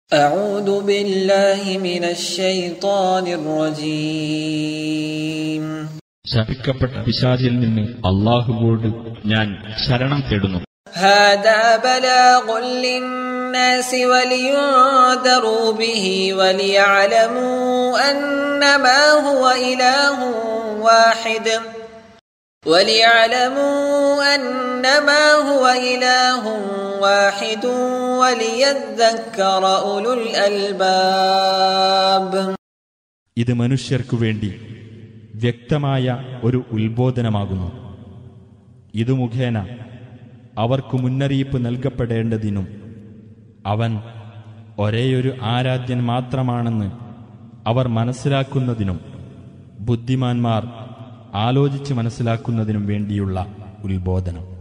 أعوذ بالله من الشيطان الرجيم ശപിക്കപ്പെട്ട പിശാചിൽ നിന്ന് അള്ളാഹുവോട് ഞാൻ ശരണം തേടുന്നു هذا بلاغ للناس ولينذروا به وليعلموا أنما هو إله واحد وليعلموا أنما هو إله واحد وليذكر أولو الألباب ഇത് മനുഷ്യർക്കു വേണ്ടി വ്യക്തമായ ഒരു ഉത്ബോധനമാകുന്നു ഇതു മുഖേന അവർക്കു മുന്നറിയിപ്പ് നൽകപ്പെടേണ്ടതിനും അവൻ ഒരേയൊരു ആരാധ്യൻ മാത്രമാണെന്ന് അവർ മനസ്സിലാക്കുന്നതിനും ബുദ്ധിമാന്മാർ ആലോചിച്ച് മനസ്സിലാക്കുന്നതിനും വേണ്ടിയുള്ള ഉത്ബോധനം